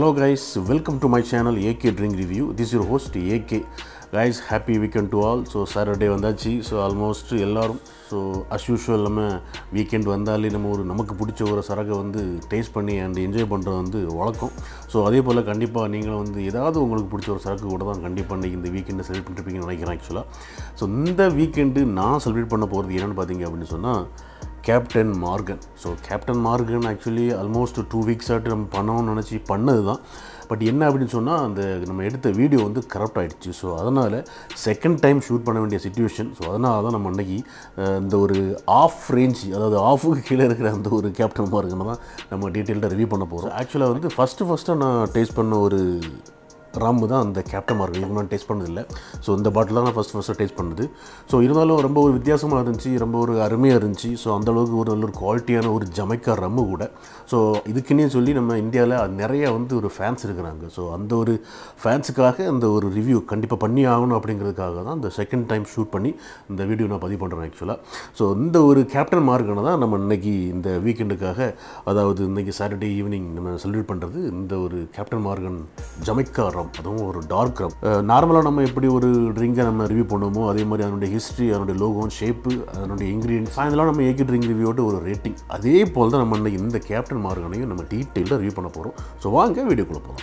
Hello guys, welcome to my channel AK Drink Review. This is your host AK. Guys, happy weekend to all. So Saturday வந்தாச்சு so almost எல்லாரும் so as usual நம்ம weekend வந்தாலே நம்ம ஒரு நமக்கு பிடிச்ச ஒரு சரக்கை வந்து டேஸ்ட் பண்ணி அண்ட் என்ஜாய் பண்ணுறது வந்து வழக்கம் ஸோ அதே போல் கண்டிப்பாக நீங்களும் வந்து ஏதாவது உங்களுக்கு பிடிச்ச ஒரு சரக்கு கூட தான் கண்டிப்பாக இன்றைக்கி இந்த வீக்கெண்டை செலிப்ரேட் பண்ணிருப்பீங்கன்னு நினைக்கிறேன் ஆக்சுவலாக ஸோ இந்த வீக்கெண்டு நான் செலிப்ரேட் பண்ண போகிறது என்னென்னு பார்த்தீங்க அப்படின்னு சொன்னால் Captain Morgan so Captain Morgan actually almost two weeks ஆகிட்டு நம்ம பண்ணணும்னு நினச்சி பண்ணது தான் பட் என்ன அப்படின்னு சொன்னால் அந்த நம்ம எடுத்த வீடியோ வந்து கரப்ட் ஆகிடுச்சு ஸோ அதனால் செகண்ட் டைம் ஷூட் பண்ண வேண்டிய சுச்சுவேஷன் ஸோ அதனால தான் நம்ம அன்றைக்கி இந்த ஒரு ஆஃப் ரேஞ்ச் அதாவது ஆஃபுக்கு கீழே இருக்கிற அந்த ஒரு கேப்டன் மார்கனை தான் நம்ம டீட்டெயில்டாக ரிவ்யூ பண்ண போகிறோம் ஆக்சுவலாக வந்து ஃபஸ்ட்டு ஃபஸ்ட்டு நான் டேஸ்ட் பண்ண ஒரு ராம்பு தான் அந்த கேப்டன் மார்க் இதுக்கு நான் டேஸ்ட் பண்ணதில்லை ஸோ இந்த பாட்டில் தான் நான் ஃபஸ்ட் ஃபஸ்ட்டு டேஸ்ட் பண்ணது ஸோ இருந்தாலும் ரொம்ப ஒரு வித்தியாசமாக இருந்துச்சு ரொம்ப ஒரு அருமையாக இருந்துச்சு ஸோ அந்தளவுக்கு ஒரு நல்ல ஒரு குவாலிட்டியான ஒரு ஜமைக்கா ரம்மு கூட ஸோ இதுக்குன்னே சொல்லி நம்ம இந்தியாவில் நிறைய வந்து ஒரு ஃபேன்ஸ் இருக்கிறாங்க ஸோ அந்த ஒரு ஃபேன்ஸுக்காக அந்த ஒரு ரிவ்யூ கண்டிப்பாக பண்ணி ஆகணும் அப்படிங்கிறதுக்காக தான் இந்த செகண்ட் டைம் ஷூட் பண்ணி இந்த வீடியோ நான் பதிவு பண்ணுறேன் ஆக்சுவலாக ஸோ இந்த ஒரு கேப்டன் மார்க்கனை தான் நம்ம இன்னைக்கு இந்த வீக்கெண்டுக்காக அதாவது இன்னைக்கு சாட்டர்டே ஈவினிங் நம்ம செலிப்ரேட் பண்ணுறது இந்த ஒரு கேப்டன் மார்கன் ஜமைக்கா ரம் அதுவும் ஒரு டார்க் ரம் நார்மலாக நம்ம எப்படி ஒரு ட்ரிங்கை நம்ம ரிவ்யூ பண்ணுவோமோ அதே மாதிரி அதனுடைய ஹிஸ்ட்ரி அதனுடைய லோகோ ஷேப்பு அதனுடைய இன்க்ரீடியன்ஸ் அதெல்லாம் நம்ம ஏகி ட்ரிங்க் ரிவ்யூவோட ஒரு ரேட்டிங் அதே போல் தான் நம்ம இன்னைக்கு இந்த கேப்டன் மார்கனையும் நம்ம டீட்டெயிலாக ரிவ்யூ பண்ண போகிறோம் ஸோ வாங்க வீடியோக்குள்ளே போகலாம்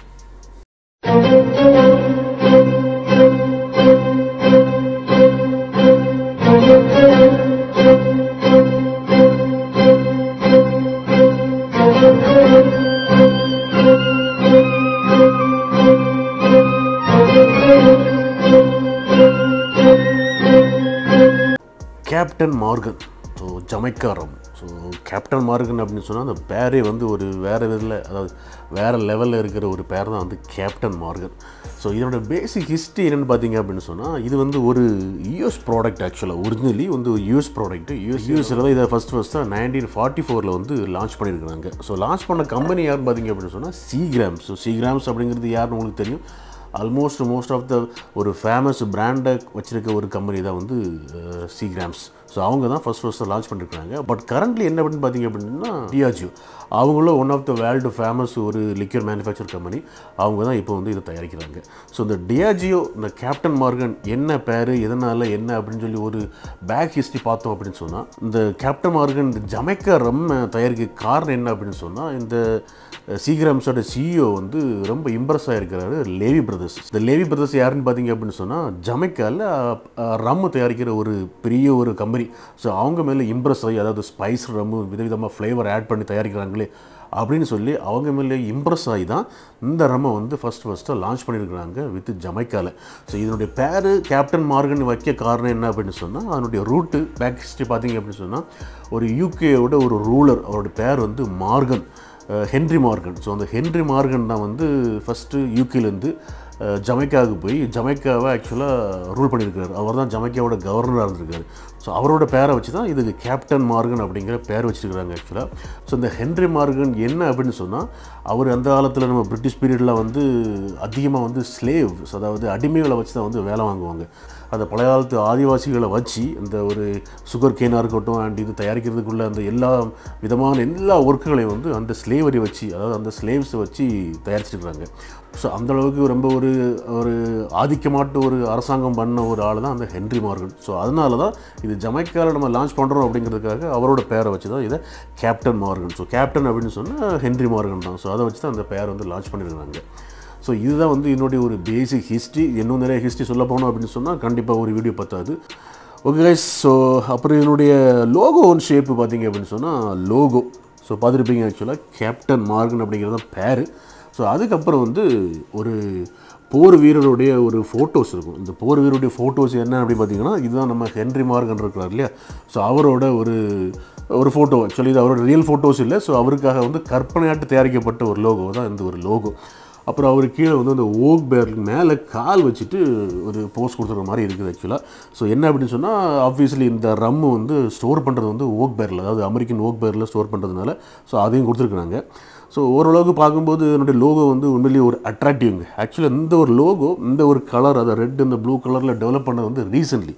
Captain Morgan so Jamaica rum so Captain Morgan அப்படின்னு சொன்னால் அந்த பேரே வந்து ஒரு வேறு இதில் அதாவது வேறு லெவலில் இருக்கிற ஒரு பேர் தான் வந்து கேப்டன் மார்கன் ஸோ இதனோட பேசிக் ஹிஸ்ட்ரி என்னென்னு பார்த்தீங்க அப்படின்னு சொன்னால் இது வந்து ஒரு யூஎஸ் ப்ராடக்ட் ஆக்சுவலாக ஒரிஜினலி வந்து ஒரு யூஎஸ் ப்ராடக்ட் யூஎஸ் யூஎஸில் தான் இதை ஃபஸ்ட் ஃபஸ்ட்டாக நைன்டீன் ஃபார்ட்டி ஃபோரில் வந்து லான்ச் பண்ணியிருக்காங்க ஸோ லான்ச் பண்ண கம்பெனி யாருன்னு பார்த்தீங்க அப்படின்னு சொன்னால் சீகிராம்ஸ் ஸோ சீகிராம்ஸ் அப்படிங்கிறது யாருன்னு உங்களுக்கு தெரியும் ஆல்மோஸ்ட் மோஸ்ட் ஆஃப் த ஒரு ஃபேமஸ் பிராண்டை வச்சுருக்க ஒரு கம்பெனி தான் வந்து சீகிராம்ஸ் ஸோ அவங்க தான் ஃபஸ்ட் ஃபஸ்ட்டு லான்ச் பண்ணியிருக்காங்க பட் கரண்ட்லி என்ன அப்படின்னு பார்த்தீங்க அப்படின்னா டியாஜியோ அவங்களும் one of the world famous ஒரு லிக்யூர் மேனுஃபேக்சர் கம்பெனி அவங்க தான் இப்போ வந்து இதை தயாரிக்கிறாங்க ஸோ இந்த டியாஜியோ இந்த கேப்டன் மார்கன் என்ன பேர் எதனால் என்ன அப்படின்னு சொல்லி ஒரு பேக் ஹிஸ்ட்ரி பார்த்தோம் அப்படின்னு சொன்னால் இந்த கேப்டன் மார்கன் இந்த ஜமைக்கா ரம் தயாரிக்க காரணம் என்ன அப்படின்னு சொன்னால் இந்த சீக்கிரம்ஸோட சிஇஓ வந்து ரொம்ப இம்ப்ரெஸ் ஆகிருக்கிறாரு லேவி பிரதர்ஸ் இந்த லேவி பிரதர்ஸ் யாருன்னு பார்த்தீங்க அப்படின்னு சொன்னால் ஜமைக்காவில் ரம் தயாரிக்கிற ஒரு பெரிய ஒரு கம்பெனி ஸோ அவங்க மேலே இம்ப்ரெஸ் ஆகி அதாவது ஸ்பைஸ் ரம்மு விதவிதமாக ஃப்ளேவர் ஆட் பண்ணி தயாரிக்கிறாங்களே அப்படின்னு சொல்லி அவங்க மேலே இம்ப்ரெஸ் ஆகி தான் இந்த ரம்மை வந்து ஃபஸ்ட் ஃபஸ்ட்டாக லான்ச் பண்ணியிருக்கிறாங்க வித் ஜமைக்காவில் ஸோ இதனுடைய பேர் கேப்டன் மார்கன் வைக்க காரணம் என்ன அப்படின்னு சொன்னால் அதனுடைய ரூட்டு பேக் ஹிஸ்ட்ரி பார்த்தீங்க அப்படின்னு சொன்னால் ஒரு யூகேயோட ஒரு ரூலர் அவருடைய பேர் வந்து மார்கன் ஹென்ரி மார்கன் ஸோ அந்த ஹென்ரி மார்கன் தான் வந்து ஃபஸ்ட்டு யூகேலேருந்து ஜமைக்காவுக்கு போய் ஜமைக்காவை ஆக்சுவலாக ரூல் பண்ணியிருக்காரு அவர் தான் ஜமைக்காவோட கவர்னராக இருந்திருக்காரு ஸோ அவரோட பேரை வச்சு தான் இதுக்கு கேப்டன் மார்கன் அப்படிங்கிற பேர் வச்சுருக்காங்க ஆக்சுவலாக ஸோ இந்த ஹென்ரி மார்கன் என்ன அப்படின்னு சொன்னால் அவர் அந்த காலத்தில் நம்ம பிரிட்டிஷ் பீரியடில் வந்து அதிகமாக வந்து ஸ்லேவ்ஸ் அதாவது அடிமைகளை வச்சு தான் வந்து வேலை வாங்குவாங்க அந்த பழைய காலத்து ஆதிவாசிகளை வச்சு இந்த ஒரு சுகர் கேனாக இருக்கட்டும் அண்ட் இது தயாரிக்கிறதுக்குள்ள அந்த எல்லா விதமான எல்லா ஒர்க்குகளையும் வந்து அந்த ஸ்லேவரி வச்சு அதாவது அந்த ஸ்லேவ்ஸை வச்சு தயாரிச்சிருக்கிறாங்க ஸோ அந்தளவுக்கு ரொம்ப ஒரு ஒரு ஆதிக்கமாட்டு ஒரு அரசாங்கம் பண்ண ஒரு ஆள் தான் அந்த ஹென்ரி மார்கன் ஸோ அதனால தான் இது ஜமைக்காவில் நம்ம லான்ச் பண்ணுறோம் அப்படிங்கிறதுக்காக அவரோட பேரை வச்சு தான் இதை கேப்டன் மார்கன் ஸோ கேப்டன் அப்படின்னு சொன்னால் ஹென்ரி மார்கன் தான் ஸோ அதை வச்சு தான் அந்த பேர் வந்து லான்ச் பண்ணியிருக்காங்க ஸோ இதுதான் வந்து என்னுடைய ஒரு பேசிக் ஹிஸ்ட்ரி இன்னும் நிறைய ஹிஸ்ட்ரி சொல்ல போனோம் அப்படின்னு சொன்னால் கண்டிப்பாக ஒரு வீடியோ பத்தாது ஓகே கைஸ் ஸோ அப்புறம் என்னுடைய லோகோ ஒன் ஷேப்பு பார்த்தீங்க அப்படின்னு சொன்னால் லோகோ ஸோ பார்த்துருப்பீங்க ஆக்சுவலாக கேப்டன் மார்கன் அப்படிங்கிறது தான் பேர் ஸோ அதுக்கப்புறம் வந்து ஒரு போர் வீரருடைய ஒரு ஃபோட்டோஸ் இருக்கும் இந்த போர் வீரருடைய ஃபோட்டோஸ் என்ன அப்படி பார்த்தீங்கன்னா இதுதான் நம்ம ஹென்ரி மார்கன் இருக்கிறார் இல்லையா ஸோ அவரோட ஒரு ஒரு ஃபோட்டோ ஆக்சுவலி இது அவரோட ரியல் ஃபோட்டோஸ் இல்லை ஸோ அவருக்காக வந்து கற்பனையாட்டு தயாரிக்கப்பட்ட ஒரு லோகோ தான் இந்த ஒரு லோகோ அப்புறம் அவர் கீழே வந்து அந்த ஓக் பேருக்கு மேலே கால் வச்சுட்டு ஒரு போஸ் கொடுத்துருக்க மாதிரி இருக்குது ஆக்சுவலாக ஸோ என்ன அப்படின்னு சொன்னால் ஆப்வியஸ்லி இந்த ரம்மு வந்து ஸ்டோர் பண்ணுறது வந்து ஓக் பேரில் அதாவது அமெரிக்கன் ஓக் பேரில் ஸ்டோர் பண்ணுறதுனால ஸோ அதையும் கொடுத்துருக்குறாங்க ஸோ ஓரளவுக்கு பார்க்கும்போது என்னுடைய லோகோ வந்து உண்மையிலேயே ஒரு அட்ராக்டிவ்ங்க ஆக்சுவலாக இந்த ஒரு லோகோ இந்த ஒரு கலர் அதை ரெட் இந்த ப்ளூ கலரில் டெவலப் பண்ணது வந்து ரீசெண்ட்லி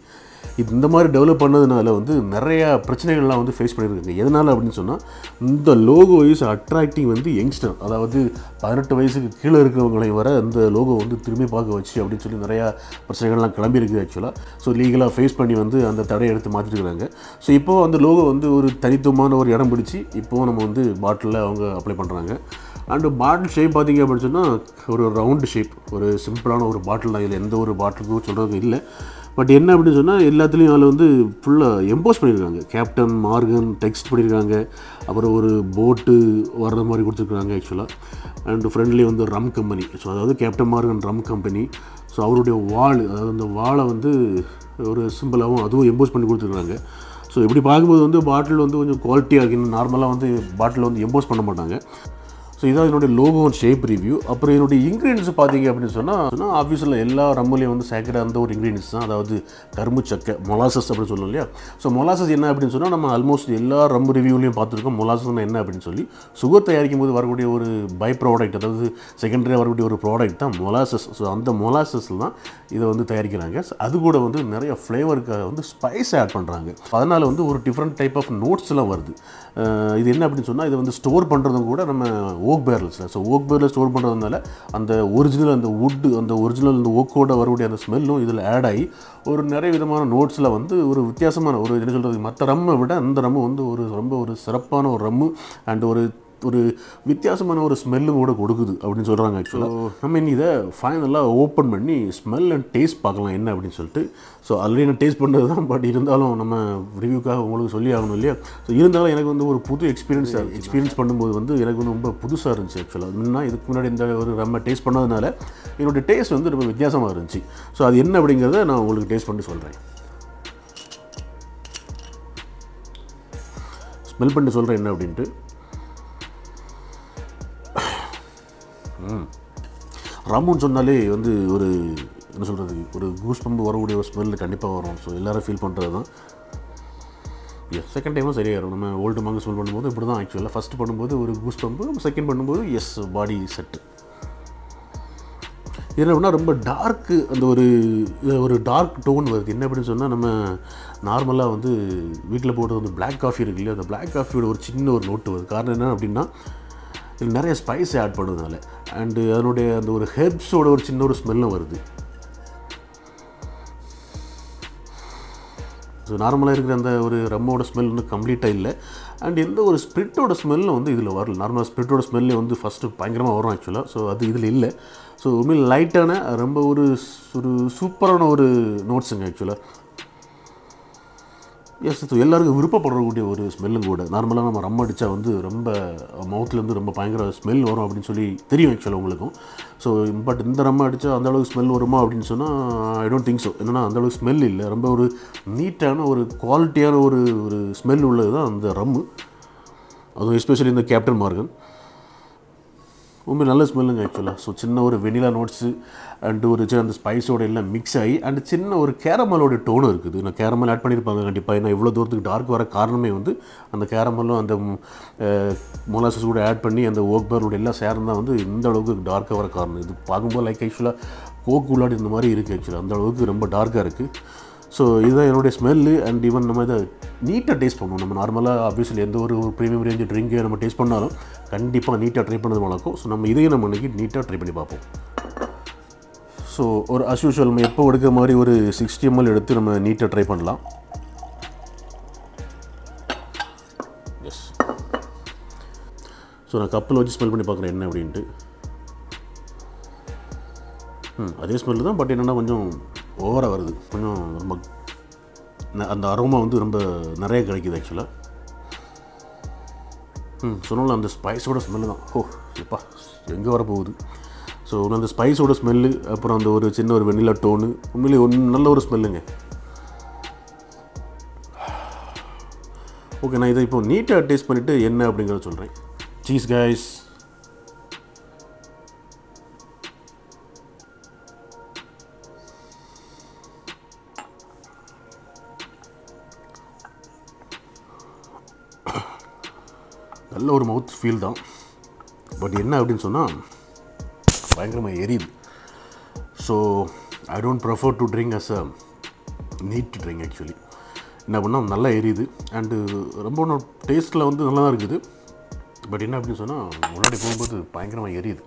இது இந்த மாதிரி டெவலப் பண்ணதுனால வந்து நிறையா பிரச்சனைகள்லாம் வந்து ஃபேஸ் பண்ணியிருக்காங்க எதனால் அப்படின்னு சொன்னால் இந்த லோகோ இஸ் அட்ராக்டிங் வந்து யங்ஸ்டர் அதாவது பதினெட்டு வயசுக்கு கீழே இருக்கிறவங்களை வர இந்த லோகோ வந்து திரும்பி பார்க்க வச்சு அப்படின்னு சொல்லி நிறையா பிரச்சனைகள்லாம் கிளம்பியிருக்குது ஆக்சுவலாக ஸோ லீகலாக ஃபேஸ் பண்ணி வந்து அந்த தடையை எடுத்து மாற்றிருக்கிறாங்க ஸோ இப்போது அந்த லோகோ வந்து ஒரு தனித்துவமான ஒரு இடம் பிடிச்சி இப்போது நம்ம வந்து பாட்டிலில் அவங்க அப்ளை பண்ணுறாங்க அண்டு பாட்டில் ஷேப் பார்த்தீங்க அப்படின்னு சொன்னால் ஒரு ரவுண்டு ஷேப் ஒரு சிம்பிளான ஒரு பாட்டில் தான் இதில் எந்த ஒரு பாட்டிலுக்கும் சொல்கிறதுக்கு இல்லை பட் என்ன அப்படின்னு சொன்னால் எல்லாத்துலேயும் அதில் வந்து ஃபுல்லாக எம்போஸ் பண்ணியிருக்காங்க கேப்டன் மார்கன் டெக்ஸ்ட் பண்ணியிருக்காங்க அப்புறம் ஒரு போட்டு வர்ற மாதிரி கொடுத்துருக்காங்க ஆக்சுவலாக அண்ட் ஃப்ரெண்ட்லி வந்து ரம் கம்பெனி ஸோ அதாவது Captain Morgan rum company so அவருடைய வாள் அதாவது அந்த வாளை வந்து ஒரு சிம்பிளாகவும் அதுவும் எம்போஸ் பண்ணி கொடுத்துருக்காங்க ஸோ இப்படி பார்க்கும்போது வந்து பாட்டில் வந்து கொஞ்சம் குவாலிட்டியாக இருக்குது நார்மலாக வந்து பாட்டில் வந்து எம்போஸ் பண்ண மாட்டாங்க ஸோ இதான் என்னுடைய லோகோ அண்ட் ஷேப் ரிவ்யூ அப்புறம் என்னுடைய இன்க்ரீடியன்ஸ் பார்த்தீங்க அப்படின்னு சொன்னால் சொன்னால் ஆஃபீஸில் எல்லா ரம்மலையும் வந்து சேர்க்கிற அந்த ஒரு இன்க்ரீடியன்ஸ் தான் அதாவது கரும்பு சக்கை மொலாசஸ் அப்படின்னு சொல்லணும் இல்லையா ஸோ மொலாசஸ் என்ன அப்படின்னு சொன்னால் நம்ம ஆல்மோஸ்ட் எல்லா ரம் ரிவ்யூலையும் பார்த்துருக்கோம் மொலாசஸ்னா என்ன அப்படின்னு சொல்லி சுகர் தயாரிக்கும் போது வரக்கூடிய ஒரு பை ப்ராடக்ட் அதாவது செகண்டரியாக வரக்கூடிய ஒரு ப்ராடக்ட் தான் மொலாசஸ் ஸோ அந்த மொலாசஸில் தான் இதை வந்து தயாரிக்கிறாங்க So அது கூட வந்து நிறைய ஃப்ளேவருக்காக வந்து ஸ்பைஸ் ஆட் பண்ணுறாங்க அதனால் வந்து ஒரு டிஃப்ரெண்ட் டைப் ஆஃப் நோட்ஸ்லாம் வருது அஹ் இது என்ன அப்படின்னு சொன்னால் இதை வந்து ஸ்டோர் பண்ணுறதும் கூட நம்ம ஓக் பேரல்ஸில் ஸோ ஓக் பேரலில் ஸ்டோர் பண்ணுறதுனால அந்த ஒரிஜினல் அந்த வுட்டு அந்த ஒரிஜினல் அந்த ஓக்கோட வரக்கூடிய அந்த ஸ்மெல்லும் இதில் ஆட் ஆகி ஒரு நிறைய விதமான நோட்ஸில் வந்து ஒரு வித்தியாசமான ஒரு என்ன சொல்கிறது மற்ற ரம்மை விட அந்த ரம்மு வந்து ஒரு ரொம்ப ஒரு சிறப்பான ஒரு ரம்மு அண்ட் ஒரு ஒரு வித்தியாசமான ஒரு ஸ்மெல்லும் கூட கொடுக்குது அப்படின்னு சொல்கிறாங்க ஆக்சுவலாக நம்ம இன்னி இதை ஃபைனலாக ஓப்பன் பண்ணி ஸ்மெல் அண்ட் டேஸ்ட் பார்க்கலாம் என்ன அப்படின்னு சொல்லிட்டு ஸோ ஆல்ரெடி நான் டேஸ்ட் பண்ணுறது தான் பட் இருந்தாலும் நம்ம ரிவ்யூக்காக உங்களுக்கு சொல்லி ஆகணும் இல்லையா ஸோ இருந்தாலும் எனக்கு வந்து ஒரு புது எக்ஸ்பீரியன்ஸ் எக்ஸ்பீரியன்ஸ் பண்ணும்போது வந்து எனக்கு வந்து ரொம்ப புதுசாக இருந்துச்சு ஆக்சுவலாக முன்னா இதுக்கு முன்னாடி இந்த ஒரு நம்ம டேஸ்ட் பண்ணதுனால என்னோடய டேஸ்ட் வந்து ரொம்ப வித்தியாசமாக இருந்துச்சு ஸோ அது என்ன அப்படிங்கிறத நான் உங்களுக்கு டேஸ்ட் பண்ணி சொல்கிறேன் ஸ்மெல் பண்ணி சொல்கிறேன் என்ன அப்படின்ட்டு ரம்முன்னு சொன்னாலே வந்து ஒரு என்ன சொல்கிறது ஒரு கூஸ் பம்பு வரக்கூடிய ஒரு ஸ்மெல் கண்டிப்பாக வரும் ஸோ எல்லோரும் ஃபீல் பண்ணுறது தான் எஸ் செகண்ட் டைமும் சரியாயிரும் நம்ம ஓல்டு மாங்க ஸ்மெல் பண்ணும்போது இப்படி தான் ஆக்சுவலாக ஃபஸ்ட்டு பண்ணும்போது ஒரு கூஸ் பம்பு செகண்ட் பண்ணும்போது எஸ் பாடி செட்டு என்ன அப்படின்னா ரொம்ப டார்க்கு அந்த ஒரு ஒரு டார்க் டோன் வருது என்ன அப்படின்னு சொன்னால் நம்ம நார்மலாக வந்து வீட்டில் போடுறது வந்து பிளாக் காஃபி இருக்கு இல்லையா அந்த பிளாக் காஃபியோட ஒரு சின்ன ஒரு நோட்டு வருது காரணம் என்ன அப்படின்னா இதில் நிறைய ஸ்பைஸ் ஆட் பண்ணதுனால அண்டு அதனுடைய அந்த ஒரு ஹெர்ப்ஸோட ஒரு சின்ன ஒரு ஸ்மெல்லும் வருது ஸோ நார்மலாக இருக்கிற அந்த ஒரு ரம்மோட ஸ்மெல் வந்து கம்ப்ளீட்டாக இல்லை அண்ட் எந்த ஒரு ஸ்பிரிட்டோட ஸ்மெல்லும் வந்து இதில் வரல நார்மலாக ஸ்பிரிட்டோட ஸ்மெல்லே வந்து ஃபஸ்ட்டு பயங்கரமாக வரும் ஆக்சுவலாக ஸோ அது இதில் இல்லை ஸோ உண்மையில் லைட்டான ரொம்ப ஒரு ஒரு சூப்பரான ஒரு நோட்ஸுங்க ஆக்சுவலாக எஸ் ஸோ எல்லாருக்கும் விருப்பப்படக்கூடிய ஒரு ஸ்மெல்லும் கூட நார்மலாக நம்ம ரம் அடித்தா வந்து ரொம்ப மவுத்லேருந்து ரொம்ப பயங்கர ஸ்மெல் வரும் அப்படின்னு சொல்லி தெரியும் ஆக்சுவலாக உங்களுக்கும் ஸோ பட் இந்த ரம் அடித்தா அந்த அளவுக்கு ஸ்மெல் வருமா அப்படின்னு சொன்னால் ஐ டோன்ட் திங்க் ஸோ என்னன்னா அந்த அளவுக்கு ஸ்மெல் இல்லை ரொம்ப ஒரு நீட்டான ஒரு குவாலிட்டியான ஒரு ஒரு ஸ்மெல் உள்ளது தான் அந்த ரம்மு அதுவும் எஸ்பெஷலி இந்த கேப்டன் மார்கன் ரொம்ப நல்ல ஸ்மெல்லுங்க ஆக்சுவலாக ஸோ சின்ன ஒரு வெனிலா நோட்ஸு அண்டு ஒரு சின்ன அந்த ஸ்பைஸோட எல்லாம் மிக்ஸ் ஆகி அண்ட் சின்ன ஒரு கேரமலோட டோனும் இருக்குது நான் கேரமல் ஆட் பண்ணியிருப்பாங்க கண்டிப்பாக ஏன்னா இவ்வளோ தூரத்துக்கு டார்க் வர காரணமே வந்து அந்த கேரமலும் அந்த மொலாசஸ் கூட ஆட் பண்ணி அந்த ஓக் பேரோட எல்லாம் சேர்ந்து தான் வந்து இந்த அளவுக்கு டார்க்காக வர காரணம் இது பார்க்கும்போது லைக் ஆக்சுவலாக கோக் உள்ளாடி இந்த மாதிரி இருக்குது ஆக்சுவலாக அந்த அளவுக்கு ரொம்ப டார்க்காக இருக்குது ஸோ இதுதான் என்னுடைய ஸ்மெல்லு அண்ட் ஈவன் நம்ம இதை நீட்டாக டேஸ்ட் பண்ணுவோம் நம்ம நார்மலாக ஆப்வியஸ்லி எந்த ஒரு ப்ரீமியம் ரேஞ்ச் ட்ரிங்கை நம்ம டேஸ்ட் பண்ணாலும் கண்டிப்பாக நீட்டாக ட்ரை பண்ணது வழக்கம் ஸோ நம்ம இதையும் நம்ம இன்றைக்கி நீட்டாக ட்ரை பண்ணி பார்ப்போம் ஸோ ஒரு அஸ்யூஷுவல் நம்ம எப்போ எடுக்கிற மாதிரி ஒரு சிக்ஸ்டி எம்எல் எடுத்து நம்ம நீட்டாக ட்ரை பண்ணலாம் எஸ் ஸோ நான் கப்பில் வச்சு ஸ்மெல் பண்ணி பார்க்குறேன் என்ன அப்படின்ட்டு ம் அதே ஸ்மெல்லு தான் பட் என்னென்னா கொஞ்சம் ஓவராக வருது கொஞ்சம் ரொம்ப ந- அந்த அரோமா வந்து ரொம்ப நிறைய கிடைக்குது ஆக்சுவலாக ம் சொன்னால அந்த ஸ்பைஸோட ஸ்மெல்லு தான் ஓ எப்பா எங்கே வர போகுது ஸோ அந்த ஸ்பைஸோட ஸ்மெல்லு அப்புறம் அந்த ஒரு சின்ன ஒரு வெண்ணிலா டோனு உண்மையிலேயே ஒன்று நல்ல ஒரு ஸ்மெல்லுங்க ஓகே நான் இதை இப்போ நீட்டாக டேஸ்ட் பண்ணிவிட்டு என்ன அப்படிங்கிறத சொல்கிறேன் சீஸ் கைஸ் நல்ல ஒரு மவுத் ஃபீல் தான் பட் என்ன அப்படின்னு சொன்னால் பயங்கரமாக எரியுது so I don't prefer to drink as a neat drink actually என்ன பண்ணால் நல்லா எரியுது அண்டு ரொம்ப டேஸ்ட்டில் வந்து நல்லா தான் இருக்குது பட் என்ன அப்படின்னு சொன்னால் முன்னாடி போகும்போது பயங்கரமாக எரியுது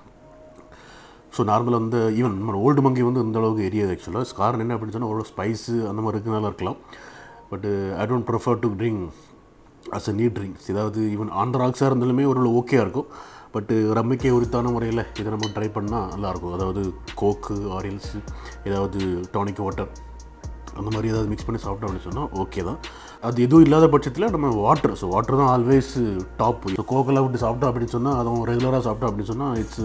ஸோ நார்மலாக வந்து ஈவன் நம்ம ஓல்டு மங்கி வந்து இந்த அளவுக்கு எரியாது ஆக்சுவலாக காரணம் என்ன அப்படின்னு சொன்னால் அவ்வளோ ஸ்பைஸு அந்த மாதிரி இருக்கிறனால இருக்கலாம் but I don't prefer to drink as a neat drinks ஏதாவது ஈவன் ஆந்திராக்ஸாக இருந்தாலுமே ஒரு ஓகேயாக இருக்கும் பட்டு ரம்மிக்கே உரித்தான முறையில் இதை நம்ம ட்ரை பண்ணால் நல்லாயிருக்கும் அதாவது கோக்கு ஆரியல்ஸு ஏதாவது டானிக் வாட்டர் அந்த மாதிரி ஏதாவது மிக்ஸ் பண்ணி சாப்பிட்டோம் அப்படின்னு சொன்னால் ஓகே தான் அது எதுவும் இல்லாத பட்சத்தில் நம்ம வாட்டர் ஸோ வாட்டர் தான் ஆல்வேஸ் டாப் ஸோ கோக்கெல்லாம் விட்டு சாப்பிட்டோம் அப்படின்னு சொன்னால் அதுவும் ரெகுலராக சாப்பிட்டோம் அப்படின்னு சொன்னால் it's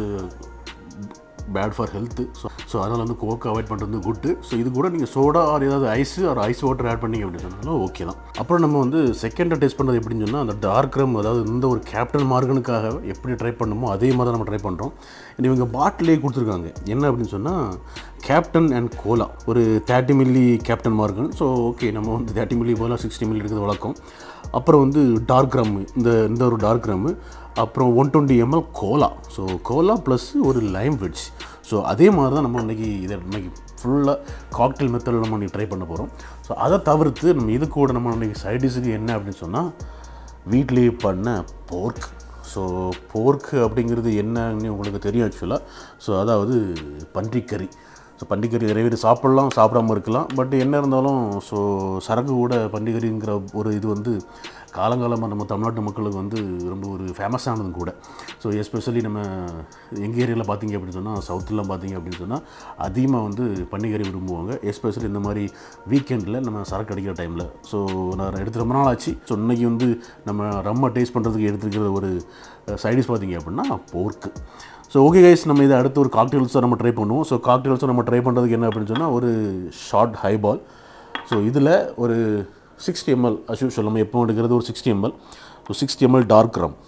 bad for health so so அதனால் வந்து கோக் அவாய்ட் பண்ணுறது குட்டு ஸோ இது கூட நீங்கள் சோடா ஆர் ஏதாவது ice or ice water add பண்ணீங்க அப்படின்னு சொன்னாலும் ஓகே தான் அப்புறம் நம்ம வந்து செகண்டாக டேஸ்ட் பண்ணுறது எப்படின்னு சொன்னால் அந்த டார்க் ரம் அதாவது இந்த ஒரு கேப்டன் மார்கனுக்காக எப்படி ட்ரை பண்ணணுமோ அதே மாதிரி தான் நம்ம ட்ரை பண்ணுறோம் இவங்க பாட்டிலே கொடுத்துருக்காங்க என்ன அப்படின்னு சொன்னால் கேப்டன் அண்ட் கோலா ஒரு thirty milli Captain Morgan so okay நம்ம வந்து தேர்ட்டி மில்லி போல சிக்ஸ்டி மில்லி எடுக்கிறது வழக்கம் அப்புறம் வந்து டார்க் ரம் இந்த இந்த ஒரு டார்க் ரம் அப்புறம் one twenty ml cola so cola plus ஒரு லைம் வெட்ஜ் ஸோ அதே மாதிரி தான் நம்ம இன்றைக்கி இதை இன்றைக்கி ஃபுல்லாக காக்டெயில் மெத்தடில் நம்ம இன்றைக்கி ட்ரை பண்ண போகிறோம் ஸோ அதை தவிர்த்து நம்ம இது கூட நம்ம இன்றைக்கி சைடிஷுக்கு என்ன அப்படின்னு சொன்னால் வீட்லேயே பண்ண போர்க் ஸோ போர்க்கு அப்படிங்கிறது என்னன்னு உங்களுக்கு தெரியும் ஆக்சுவலாக ஸோ அதாவது பன்றிக்கறி ஸோ பன்றிக்கறி நிறைய பேர் சாப்பிட்லாம் சாப்பிடாம இருக்கலாம் பட் என்ன இருந்தாலும் ஸோ சரக்கு கூட பன்றிக்கறிங்கிற ஒரு இது வந்து காலங்காலமாக நம்ம தமிழ்நாட்டு மக்களுக்கு வந்து ரொம்ப ஒரு ஃபேமஸானது கூட ஸோ எஸ்பெஷலி நம்ம எங்கள் ஏரியாவில் பார்த்தீங்க அப்படின்னு சொன்னால் சவுத்துலாம் பார்த்தீங்க அப்படின்னு சொன்னால் அதிகமாக வந்து பன்னிக்கறி விரும்புவாங்க எஸ்பெஷலி இந்த மாதிரி வீக்கெண்டில் நம்ம சரக்கு அடிக்கிற டைமில் ஸோ நான் எடுத்து ரொம்ப நாள் ஆச்சு ஸோ இன்றைக்கி வந்து நம்ம ரம்ம டேஸ்ட் பண்ணுறதுக்கு எடுத்துக்கிற ஒரு சைடிஷ் பார்த்தீங்க அப்படின்னா போர்க்கு ஸோ ஓகே கைஸ் நம்ம இதை அடுத்து ஒரு காக்டெயில்ஸை நம்ம ட்ரை பண்ணுவோம் ஸோ காக்டெயில்ஸை நம்ம ட்ரை பண்ணுறதுக்கு என்ன அப்படின்னு சொன்னால் ஒரு ஷார்ட் ஹை பால் ஸோ இதில் ஒரு சிக்ஸ்டி எம்எல் அஷ்யூஷுவல் நம்ம எப்போ எடுக்கிறது ஒரு sixty ml so sixty ml dark rum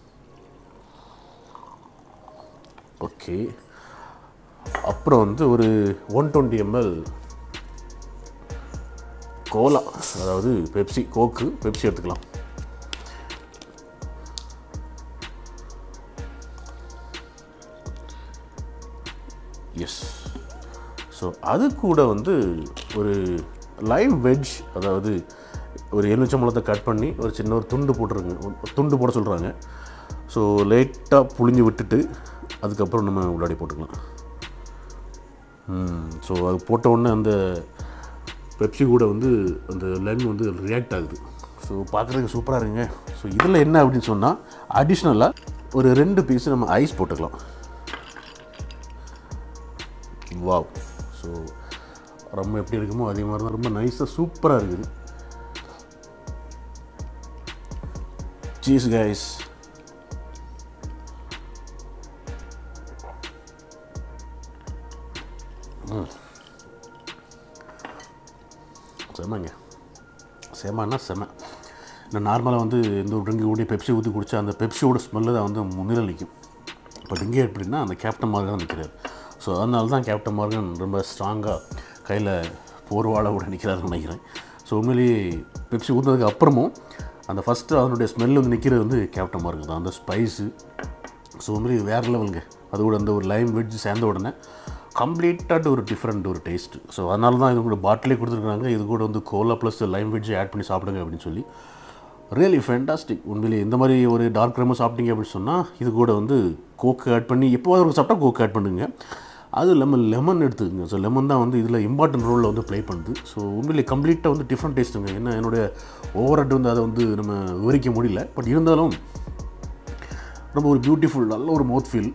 okay அப்புறம் வந்து ஒரு ஒன் டுவெண்ட்டி எம்எல் கோலா அதாவது பெப்சி கோக்கு பெப்சி எடுத்துக்கலாம் எஸ் ஸோ அது கூட வந்து ஒரு லைவ் வெஜ் அதாவது ஒரு எலுமிச்சம்பழத்தை கட் பண்ணி ஒரு சின்ன ஒரு துண்டு போட்டுருங்க ஒரு துண்டு போட சொல்கிறாங்க ஸோ லைட்டாக புழிஞ்சு விட்டுட்டு அதுக்கப்புறம் நம்ம உள்ளாடி போட்டுக்கலாம் ஸோ அது போட்ட உடனே அந்த பெப்சி கூட வந்து அந்த லென் வந்து ரியாக்ட் ஆகுது ஸோ பார்க்குறதுக்கு சூப்பராக இருங்க ஸோ இதில் என்ன அப்படின்னு சொன்னால் அடிஷ்னலாக ஒரு ரெண்டு பீஸ் நம்ம ஐஸ் போட்டுக்கலாம் வாவ் ஸோ ரொம்ப எப்படி இருக்குமோ அதே மாதிரி தான் ரொம்ப நைஸாக சூப்பராக இருக்குது சீஸ் கைஸ் செமங்க செமன்னா செம நான் நார்மலாக வந்து இந்த ஒரு ட்ரிங்க் ஊட்டி பெப்சி ஊற்றி குடித்தா அந்த பெப்சியோட ஸ்மெல்லு தான் வந்து முன்னிலை நிற்கும் பட் இங்கே எப்படின்னா அந்த கேப்டன் மார்கன் நிற்கிறார் ஸோ அதனால தான் கேப்டன் மார்கன் ரொம்ப ஸ்ட்ராங்காக கையில் போர்வாட கூட நிற்கிறாருன்னு நினைக்கிறேன் ஸோ உண்மையிலேயே பெப்சி ஊற்றுனதுக்கு அப்புறமும் அந்த ஃபஸ்ட்டு அதனுடைய ஸ்மெல் வந்து நிற்கிறது வந்து கேப்டன் மார்கன் தான் அந்த ஸ்பைஸு ஸோ உண்மையிலேயே வேறு லெவலுங்க அது கூட அந்த ஒரு லைம் வெஜ் சேர்ந்த உடனே கம்ப்ளீட்டாக ஒரு டிஃப்ரெண்ட் ஒரு டேஸ்ட்டு ஸோ அதனால தான் இது கூட பாட்டிலே கொடுத்துருக்காங்க இது கூட வந்து cola plus lime wedge add பண்ணி சாப்பிடுங்க அப்படின்னு சொல்லி ரியலி ஃபேண்டாஸ்டிக் உண்மையிலேயே இந்த மாதிரி ஒரு டார்க் ரெமோ சாப்பிட்டீங்க அப்படின்னு சொன்னால் இது கூட வந்து கோக்கு ஆட் பண்ணி எப்போவாது ஒரு சாப்பிட்டா கோக்கு ஆட் பண்ணுங்க அது இல்லாமல் லெமன் எடுத்துக்கங்க ஸோ லெமன் தான் வந்து இதில் இம்பார்ட்டன்ட் ரோலில் வந்து ப்ளே பண்ணுது ஸோ உண்மையிலேயே கம்ப்ளீட்டாக வந்து டிஃப்ரெண்ட் டேஸ்ட்டுங்க ஏன்னா என்னுடைய ஓவர் வந்து அதை வந்து நம்ம விவரிக்க முடியல பட் இருந்தாலும் ரொம்ப ஒரு பியூட்டிஃபுல் நல்ல ஒரு மவுத் ஃபீல்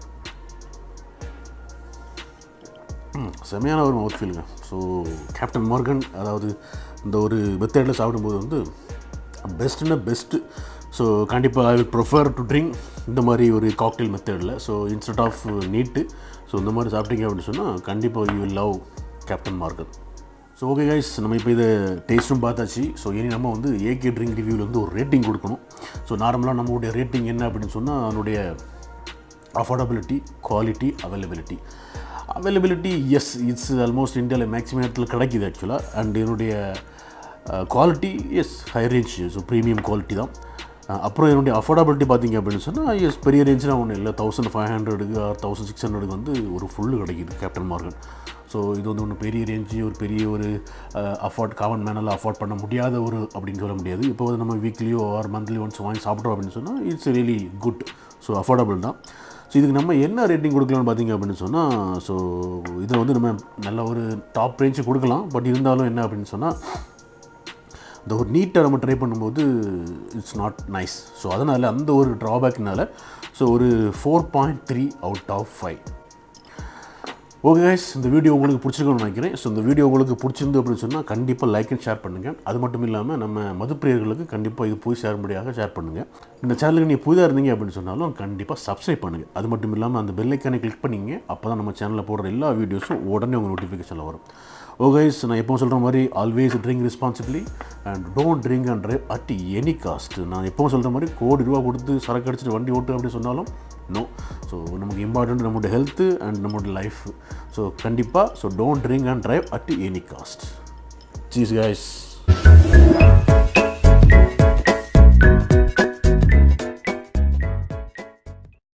செமையான ஒரு மவுத் ஃபீலுங்க ஸோ கேப்டன் மார்கன் அதாவது இந்த ஒரு மெத்தடில் சாப்பிடும்போது வந்து பெஸ்ட்டுன்னா பெஸ்ட்டு ஸோ கண்டிப்பாக I will prefer to drink இந்த மாதிரி ஒரு காக்டெயில் மெத்தடில் so instead of neat so இந்த மாதிரி சாப்பிட்டீங்க அப்படின்னு சொன்னால் கண்டிப்பாக you will love Captain Morgan so okay guys நம்ம இப்போ இதை டேஸ்ட்டும் பார்த்தாச்சு ஸோ இனி நம்ம வந்து ஏகே ட்ரிங்க் ரிவ்யூவில் வந்து ஒரு ரேட்டிங் கொடுக்கணும் ஸோ நார்மலாக நம்மளுடைய ரேட்டிங் என்ன அப்படின்னு சொன்னால் அதனுடைய affordability quality availability availability is it's almost இந்தியாவில் மேக்ஸிமம் இடத்துல கிடைக்கிது ஆக்சுவலாக அண்ட் என்னுடைய quality is high range so premium quality தான் அஹ் அப்புறம் என்னுடைய அஃபோர்டபிலிட்டி பார்த்தீங்க அப்படின்னு சொன்னால் எஸ் பெரிய ரேஞ்சுலாம் ஒன்றும் இல்லை தௌசண்ட் ஃபைவ் ஹண்ட்ரடுக்கு ஆர் தௌசண்ட் சிக்ஸ் ஹண்ட்ரடுக்கு வந்து ஒரு ஃபுல்லு கிடைக்கிது கேப்டன் மார்கன் ஸோ ஸோ இது வந்து ஒன்று பெரிய ரேஞ்சு ஒரு பெரிய ஒரு அஃபோர்ட் காமன் மேனால் அஃபோர்ட் பண்ண முடியாத ஒரு அப்படின்னு சொல்ல முடியாது இப்போ வந்து நம்ம வீக்லியோ ஆர் மந்த்லி ஒன்ஸ் வாங்கி சாப்பிட்றோம் அப்படின்னு சொன்னால் it's really good so affordable தான் ஸோ இதுக்கு நம்ம என்ன ரேட்டிங் கொடுக்கலாம்னு பார்த்தீங்க அப்படின்னு சொன்னால் ஸோ இதை வந்து நம்ம நல்ல ஒரு டாப் ரேஞ்சு கொடுக்கலாம் பட் இருந்தாலும் என்ன அப்படின்னு சொன்னால் இந்த ஒரு நீட்டை நம்ம ட்ரை பண்ணும்போது இட்ஸ் நாட் நைஸ் ஸோ அதனால் அந்த ஒரு ட்ராபேக்னால ஸோ ஒரு four point three out of five okay guys இந்த வீடியோ உங்களுக்கு பிடிச்சிருக்கும்னு நினைக்கிறேன் ஸோ இந்த வீடியோ உங்களுக்கு பிடிச்சிருந்து அப்படின்னு சொன்னால் கண்டிப்பாக லைக் அண்ட் ஷேர் பண்ணுங்கள் அது மட்டும் இல்லாமல் நம்ம மதுப்பிரியர்களுக்கு கண்டிப்பாக இது போய் சேரும்படியாக ஷேர் பண்ணுங்கள் இந்த சேனலுக்கு நீங்கள் புதிதாக இருந்தீங்க அப்படின்னு சொன்னாலும் கண்டிப்பாக சப்ஸ்கிரைப் பண்ணுங்கள் அது மட்டும் இல்லாமல் அந்த பெல் ஐக்கானை கிளிக் பண்ணிங்க அப்போ தான் நம்ம சேனலில் போடுற எல்லா வீடியோஸும் உடனே உங்கள் நோட்டிஃபிகேஷனில் வரும் ஓ கைஸ் நான் எப்போ சொல்கிற மாதிரி always drink responsibly and don't drink and drive at any cost நான் எப்பவும் சொல்கிற மாதிரி கோடி ரூபா கொடுத்து சரக்கு அடிச்சுட்டு வண்டி ஓட்டு அப்படின்னு சொன்னாலும் நோ ஸோ நமக்கு இம்பார்ட்டன்ட் நம்மளோட ஹெல்த்து அண்ட் நம்மளோட லைஃப் ஸோ கண்டிப்பாக so don't drink and drive at any cost சீஸ் கைஸ்